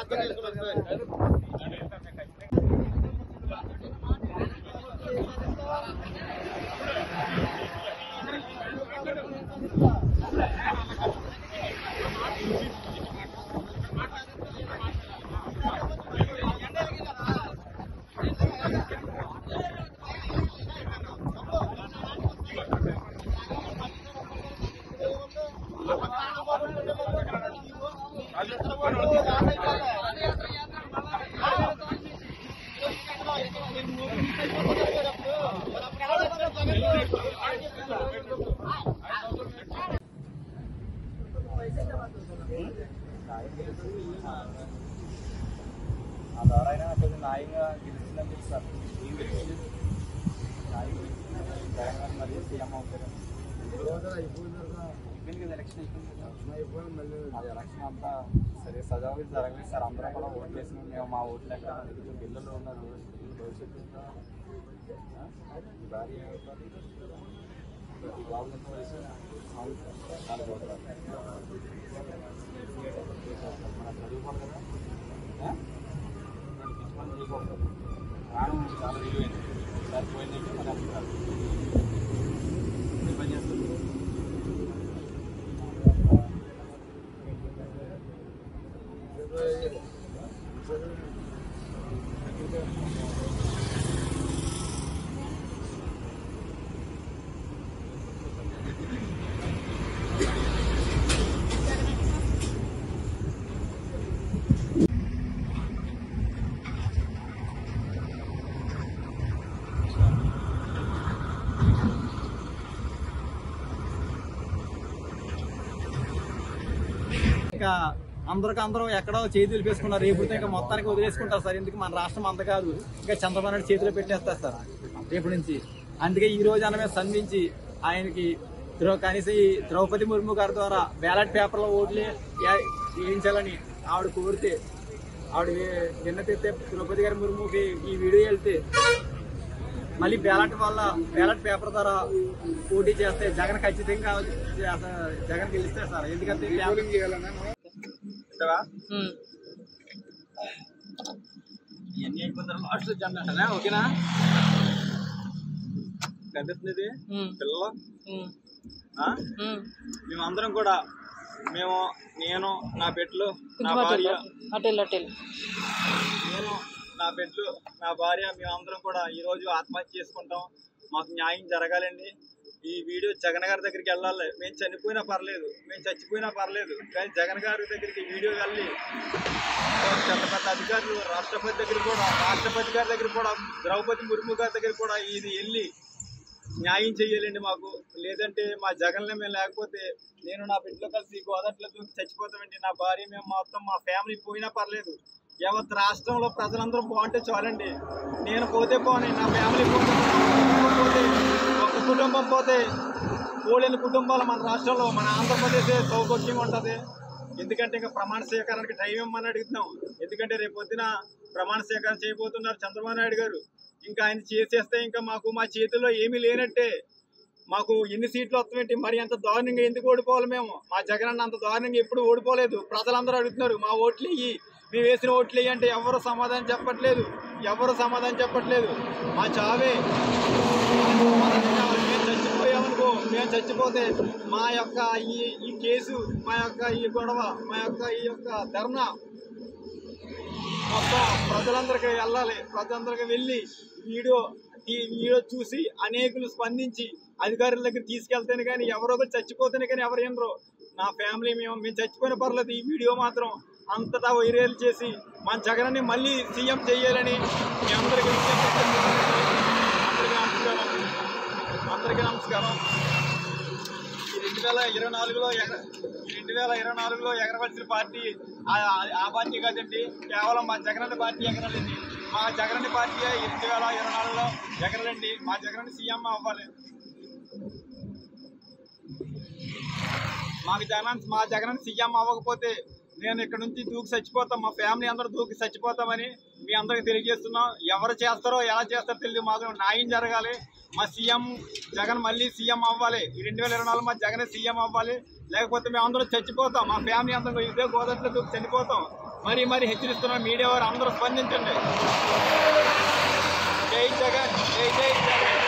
ఆ ద్వారా అయినా కొంచెం న్యాయంగా గెలుస్తుందని చెప్పి సార్ ఏం గెలిచింది న్యాయం గెలిచింది తెలంగాణ మరియు సీఎం అవుతారు అయిపోయింది కదా ఎలక్షన్ అయిపోయింది కదా అది ఎలక్షన్ అంతా సరే సజావుగా జరగలేదు సార్ అందరం కూడా ఓట్లు వేసినాం మేము మా ఓట్లు లెక్క నలుగురు పిల్లలు ఉన్నారు భవిష్యత్తు ఇంకా, ఆ? ఈ భార్య ఏమవుతుంది? ఈ బాబు ఎంత వయసు అవును సార్. నాలుగు సంవత్సరాలు. మన చదువుకోవాలి కదా ఆ? దానికి పిచ్చి పనులు చేయకూడదు. ప్రాణం చాలా విలువైంది సార్ పోయిందంటే మరి అప్పుడు ఏ పని చేస్తుంది ఇంకా అందరికి అందరూ ఎక్కడో చేతులు వేసుకున్నారు రేపు ఇంకా మొత్తానికి వదిలేసుకుంటారు సార్ ఎందుకు మన రాష్ట్రం అంత కాదు ఇంకా చంద్రబాబు నాయుడు చేతిలో పెట్టేస్తారు సార్ రేపు నుంచి అందుకే ఈ రోజు అనమే సంధించి ఆయనకి ద్రౌ కనీసం ఈ ద్రౌపది ముర్ము గారి ద్వారా బ్యాలెట్ పేపర్లో ఓట్లు వే- వేయించాలని ఆవిడ కోరితే ఆవిడ వే- విన్నతిస్తే ద్రౌపది గారి ముర్ముకి ఈ వీడియో వెళ్తే మళ్ళీ బ్యాలెట్ వల్ల బ్యాలెట్ పేపర్ ద్వారా పోటీ చేస్తే జగన్ ఖచ్చితంగా చేస్తా- జగన్ గెలిస్తే సార్ ఎందుకంటే ఉంటావా? ఇవన్నీ అయిపోయిన తర్వాత లాస్ట్ జెండా అంటారా ఓకేనా కనిపిస్తుంది పిల్లలు ఆ? మేమందరం కూడా మేము నేను నా బిడ్డలు నా భార్య అటెల్ అటెల్ నేను నా బిడ్డలు నా భార్య మేమందరం కూడా ఈ రోజు ఆత్మహత్య చేసుకుంటాం మాకు న్యాయం జరగాలండి ఈ వీడియో జగన్ గారి దగ్గరికి వెళ్ళాలి మేము చనిపోయినా పర్లేదు మేము చచ్చిపోయినా పర్లేదు కానీ జగన్ గారి దగ్గరికి ఈ వీడియో వెళ్ళి పెద్ద పెద్ద అధికారులు రాష్ట్రపతి దగ్గర కూడా రాష్ట్రపతి గారి దగ్గర కూడా ద్రౌపది ముర్ము గారి దగ్గర కూడా ఇది వెళ్ళి న్యాయం చెయ్యాలండి మాకు లేదంటే మా జగన్లో మేము లేకపోతే నేను నా బిడ్డలో కలిసి గోదాట్లో దూకి చచ్చిపోతామండి నా భార్య మేము మొత్తం మా ఫ్యామిలీ పోయినా పర్లేదు యావత్ రాష్ట్రంలో ప్రజలందరూ బాగుంటే చాలండి నేను పోతే పోని నా ఫ్యామిలీ పోతే కుటుంబం పోతే ఒక కుటుంబం పోతే పోలేని కుటుంబాలు మన రాష్ట్రంలో మన ఆంధ్రప్రదేశ్ సౌకర్యంగా ఉంటుంది ఎందుకంటే ఇంకా ప్రమాణ స్వీకారానికి టైం ఇవ్వమని అడుగుతున్నాం ఎందుకంటే రేపు పొద్దున ప్రమాణ స్వీకారం చేయబోతున్నారు చంద్రబాబు నాయుడు గారు ఇంకా ఆయన చేసేస్తే ఇంకా మాకు మా చేతుల్లో ఏమీ లేనట్టే మాకు ఎన్ని సీట్లు వస్తామేంటి మరి అంత దారుణంగా ఎందుకు ఓడిపోవాలి మేము మా జగన్ అన్న అంత దారుణంగా ఎప్పుడు ఓడిపోలేదు ప్రజలందరూ అడుగుతున్నారు మా ఓట్లు ఇయ్యి మేము వేసిన ఓట్లు ఇయ్యి అంటే ఎవరు సమాధానం చెప్పట్లేదు ఎవరు సమాధానం చెప్పట్లేదు మా చావే మేము చచ్చిపోయామనుకో మేము చచ్చిపోతే మా యొక్క ఈ ఈ కేసు మా యొక్క ఈ గొడవ మా యొక్క ఈ యొక్క ధర్నా మొత్తం ప్రజలందరికీ వెళ్ళాలి ప్రజలందరికీ వెళ్ళి వీడియో ఈ వీడియో చూసి అనేకులు స్పందించి అధికారుల దగ్గర తీసుకెళ్తేనే కానీ ఎవరో ఒకరు చచ్చిపోతేనే కానీ ఎవరు ఏమరో నా ఫ్యామిలీ మేము మేము చచ్చిపోయిన పర్లేదు ఈ వీడియో మాత్రం అంతటా వైరల్ చేసి మన జగన్ని మళ్ళీ సీఎం చేయాలని మీ అందరికీ విజ్ఞప్తి చేస్తున్నాను. అందరికీ నమస్కారం అందరికీ నమస్కారం ఈ రెండు వేల ఇరవై నాలుగులో ఎగ ఈ రెండు వేల ఇరవై నాలుగులో ఎగరవలసిన పార్టీ ఆ- ఆ- ఆ పార్టీ కాదండి కేవలం మా జగనన్న పార్టీ ఎగరాలండి మా జగనన్న పార్టీ ఈ రెండు వేల ఇరవై నాలుగులో ఎగరాలండి మా జగనన్న సీఎం అవ్వాలి మాకు జగన్ మా జగన్ సీఎం అవ్వకపోతే నేను ఇక్కడ నుంచి దూకి చచ్చిపోతాం మా ఫ్యామిలీ అందరూ దూకి చచ్చిపోతామని మీ అందరికి తెలియజేస్తున్నాం ఎవరు చేస్తారో ఎలా చేస్తారో తెలియదు మాకు న్యాయం జరగాలి మా సీఎం జగన్ మళ్ళీ సీఎం అవ్వాలి ఈ రెండు వేల ఇరవై నాలుగు మా జగన్ సీఎం అవ్వాలి లేకపోతే మేము అందరం చచ్చిపోతాం మా ఫ్యామిలీ అందరం ఇదే గోదావరిలో దూకి చనిపోతాం మరి మరి హెచ్చరిస్తున్న మీడియా వారు అందరూ స్పందించండి జై జగన్ జై జై జగన్